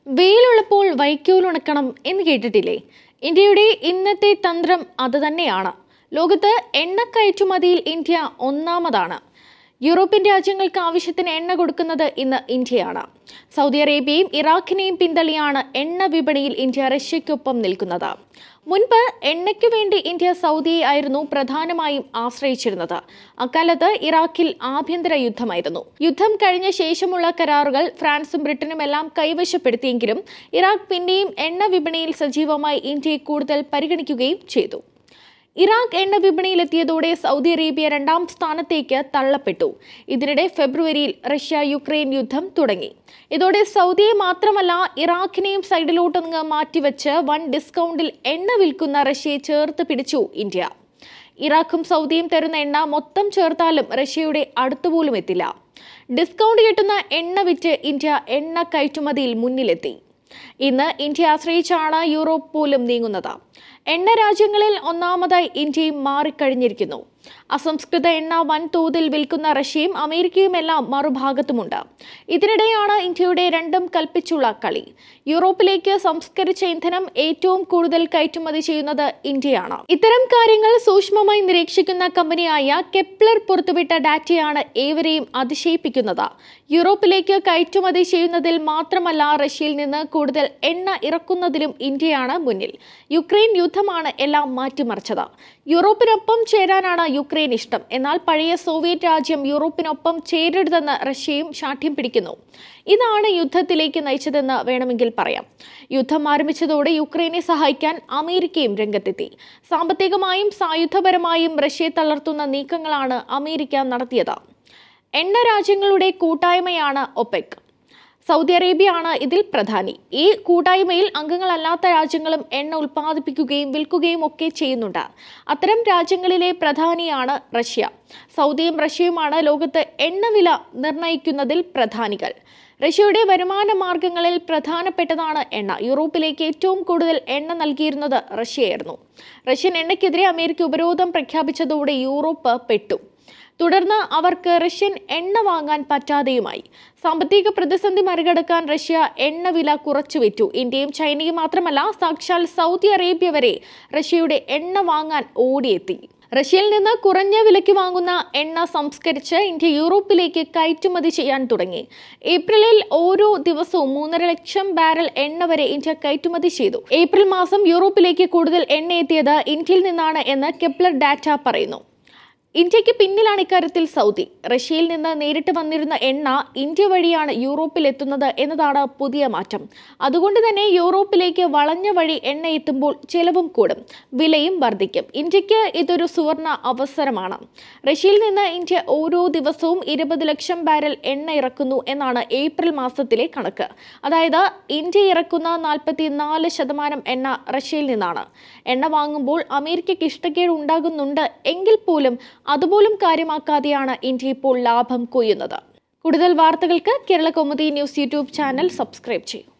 വെയിലുള്ളപ്പോൾ വൈക്കോലുണക്കണം എന്ന് കേട്ടിട്ടില്ലേ ഇന്ത്യയുടെ ഇന്നത്തെ തന്ത്രം അത് തന്നെയാണ് ലോകത്ത് എണ്ണ കയറ്റുമതിയിൽ ഇന്ത്യ ഒന്നാമതാണ് യൂറോപ്യൻ രാജ്യങ്ങൾക്ക് ആവശ്യത്തിന് എണ്ണ കൊടുക്കുന്നത് ഇന്ന് ഇന്ത്യയാണ് സൗദി അറേബ്യയും ഇറാഖിനെയും പിന്തള്ളിയാണ് എണ്ണ വിപണിയിൽ ഇന്ത്യ റഷ്യയ്ക്കൊപ്പം നിൽക്കുന്നത് മുൻപ് എണ്ണയ്ക്കു വേണ്ടി ഇന്ത്യ സൗദിയെ ആയിരുന്നു പ്രധാനമായും ആശ്രയിച്ചിരുന്നത് അക്കാലത്ത് ഇറാഖിൽ ആഭ്യന്തര യുദ്ധമായിരുന്നു യുദ്ധം കഴിഞ്ഞ ശേഷമുള്ള കരാറുകൾ ഫ്രാൻസും ബ്രിട്ടനും എല്ലാം കൈവശപ്പെടുത്തിയെങ്കിലും ഇറാഖ് പിന്നെയും എണ്ണ വിപണിയിൽ സജീവമായി ഇന്ത്യയെ കൂടുതൽ പരിഗണിക്കുകയും ചെയ്തു ഇറാഖ് എണ്ണ വിപണിയിലെത്തിയതോടെ സൗദി അറേബ്യ രണ്ടാം സ്ഥാനത്തേക്ക് തള്ളപ്പെട്ടു ഇതിനിടെ ഫെബ്രുവരിയിൽ റഷ്യ യുക്രൈൻ യുദ്ധം തുടങ്ങി ഇതോടെ സൗദിയെ മാത്രമല്ല ഇറാഖിനെയും സൈഡിലോട്ടൊന്ന് മാറ്റിവെച്ച് വൻ ഡിസ്കൗണ്ടിൽ എണ്ണ വിൽക്കുന്ന റഷ്യയെ ചേർത്ത് പിടിച്ചു ഇന്ത്യ ഇറാഖും സൗദിയും തരുന്ന എണ്ണ മൊത്തം ചേർത്താലും റഷ്യയുടെ അടുത്തുപോലും എത്തില്ല ഡിസ്കൗണ്ട് കിട്ടുന്ന എണ്ണ വിറ്റ് ഇന്ത്യ എണ്ണ കയറ്റുമതിയിൽ മുന്നിലെത്തി ഇന്ന് ഇന്ത്യ ആശ്രയിച്ചാണ് യൂറോപ്പ് പോലും നീങ്ങുന്നത് എണ്ണ രാജ്യങ്ങളിൽ ഒന്നാമതായി ഇന്ത്യയും മാറിക്കഴിഞ്ഞിരിക്കുന്നു അസംസ്കൃത എണ്ണ വൻതോതിൽ വിൽക്കുന്ന റഷ്യയും അമേരിക്കയും എല്ലാം മറുഭാഗത്തുമുണ്ട് ഇതിനിടെയാണ് ഇന്ത്യയുടെ രണ്ടും കൽപ്പിച്ചുള്ള കളി യൂറോപ്പിലേക്ക് സംസ്കരിച്ച ഇന്ധനം ഏറ്റവും കൂടുതൽ കയറ്റുമതി ചെയ്യുന്നത് ഇന്ത്യയാണ് ഇത്തരം കാര്യങ്ങൾ സൂക്ഷ്മമായി നിരീക്ഷിക്കുന്ന കമ്പനിയായ കെപ്ലർ പുറത്തുവിട്ട ഡാറ്റയാണ് ഏവരെയും അതിശയിപ്പിക്കുന്നത് യൂറോപ്പിലേക്ക് കയറ്റുമതി ചെയ്യുന്നതിൽ മാത്രമല്ല റഷ്യയിൽ നിന്ന് കൂടുതൽ എണ്ണ ഇറക്കുന്നതിലും ഇന്ത്യയാണ് മുന്നിൽ യുക്രൈൻ യുദ്ധമാണ് എല്ലാം മാറ്റിമറിച്ചത് യൂറോപ്പിനൊപ്പം ചേരാനാണ് യുക്രൈൻ ഇഷ്ടം എന്നാൽ പഴയ സോവിയറ്റ് രാജ്യം യൂറോപ്പിനൊപ്പം ചേരരുതെന്ന് റഷ്യയും ശാഠ്യം പിടിക്കുന്നു ഇതാണ് യുദ്ധത്തിലേക്ക് നയിച്ചതെന്ന് വേണമെങ്കിൽ പറയാം യുദ്ധം ആരംഭിച്ചതോടെ യുക്രൈനെ സഹായിക്കാൻ അമേരിക്കയും രംഗത്തെത്തി സാമ്പത്തികമായും സായുധപരമായും റഷ്യയെ തളർത്തുന്ന നീക്കങ്ങളാണ് അമേരിക്ക നടത്തിയത് എണ്ണ രാജ്യങ്ങളുടെ കൂട്ടായ്മയാണ് ഒപെക് സൗദി അറേബ്യയാണ് ഇതിൽ പ്രധാനി ഈ കൂട്ടായ്മയിൽ അംഗങ്ങളല്ലാത്ത രാജ്യങ്ങളും എണ്ണ ഉൽപ്പാദിപ്പിക്കുകയും വിൽക്കുകയും ഒക്കെ ചെയ്യുന്നുണ്ട് അത്തരം രാജ്യങ്ങളിലെ പ്രധാനിയാണ് റഷ്യ സൗദിയും റഷ്യയുമാണ് ലോകത്ത് എണ്ണവില നിർണ്ണയിക്കുന്നതിൽ പ്രധാനികൾ റഷ്യയുടെ വരുമാന മാർഗങ്ങളിൽ പ്രധാനപ്പെട്ടതാണ് എണ്ണ യൂറോപ്പിലേക്ക് ഏറ്റവും കൂടുതൽ എണ്ണ നൽകിയിരുന്നത് റഷ്യയായിരുന്നു റഷ്യൻ എണ്ണയ്ക്കെതിരെ അമേരിക്ക ഉപരോധം പ്രഖ്യാപിച്ചതോടെ യൂറോപ്പ് പെട്ടു തുടർന്ന് അവർക്ക് റഷ്യൻ എണ്ണ വാങ്ങാൻ പറ്റാതെയുമായി സാമ്പത്തിക പ്രതിസന്ധി മറികടക്കാൻ റഷ്യ എണ്ണ വില കുറച്ചു വിറ്റു ഇന്ത്യയും ചൈനയും മാത്രമല്ല സാക്ഷാൽ സൗദി അറേബ്യ വരെ റഷ്യയുടെ എണ്ണ വാങ്ങാൻ ഓടിയെത്തി റഷ്യയിൽ നിന്ന് കുറഞ്ഞ വിലയ്ക്ക് വാങ്ങുന്ന എണ്ണ സംസ്കരിച്ച് ഇന്ത്യ യൂറോപ്പിലേക്ക് കയറ്റുമതി ചെയ്യാൻ തുടങ്ങി ഏപ്രിലിൽ ഓരോ ദിവസവും മൂന്നര ലക്ഷം ബാരൽ എണ്ണ വരെ ഇന്ത്യ കയറ്റുമതി ചെയ്തു ഏപ്രിൽ മാസം യൂറോപ്പിലേക്ക് കൂടുതൽ എണ്ണ എത്തിയത് ഇന്ത്യയിൽ നിന്നാണ് എന്ന് കെപ്ലർ ഡാറ്റ പറയുന്നു ഇന്ത്യക്ക് പിന്നിലാണ് ഇക്കാര്യത്തിൽ സൗദി റഷ്യയിൽ നിന്ന് നേരിട്ട് വന്നിരുന്ന എണ്ണ ഇന്ത്യ വഴിയാണ് യൂറോപ്പിൽ എത്തുന്നത് എന്നതാണ് പുതിയ മാറ്റം അതുകൊണ്ട് തന്നെ യൂറോപ്പിലേക്ക് വളഞ്ഞ വഴി എണ്ണ എത്തുമ്പോൾ ചിലവും കൂടും വിലയും വർദ്ധിക്കും ഇന്ത്യക്ക് ഇതൊരു സുവർണ അവസരമാണ് റഷ്യയിൽ നിന്ന് ഇന്ത്യ ഓരോ ദിവസവും ഇരുപത് ലക്ഷം ബാരൽ എണ്ണ ഇറക്കുന്നു എന്നാണ് ഏപ്രിൽ മാസത്തിലെ കണക്ക് അതായത് ഇന്ത്യ ഇറക്കുന്ന നാൽപ്പത്തിനാല് ശതമാനം എണ്ണ റഷ്യയിൽ നിന്നാണ് എണ്ണ വാങ്ങുമ്പോൾ അമേരിക്കയ്ക്ക് ഇഷ്ടക്കേട് ഉണ്ടാകുന്നുണ്ട് എങ്കിൽ പോലും അതുപോലും കാര്യമാക്കാതെയാണ് ഇന്ത്യ ഇപ്പോൾ ലാഭം കൊയ്യുന്നത് കൂടുതൽ വാർത്തകൾക്ക് Kerala Kaumudi news YouTube channel subscribe ചെയ്യൂ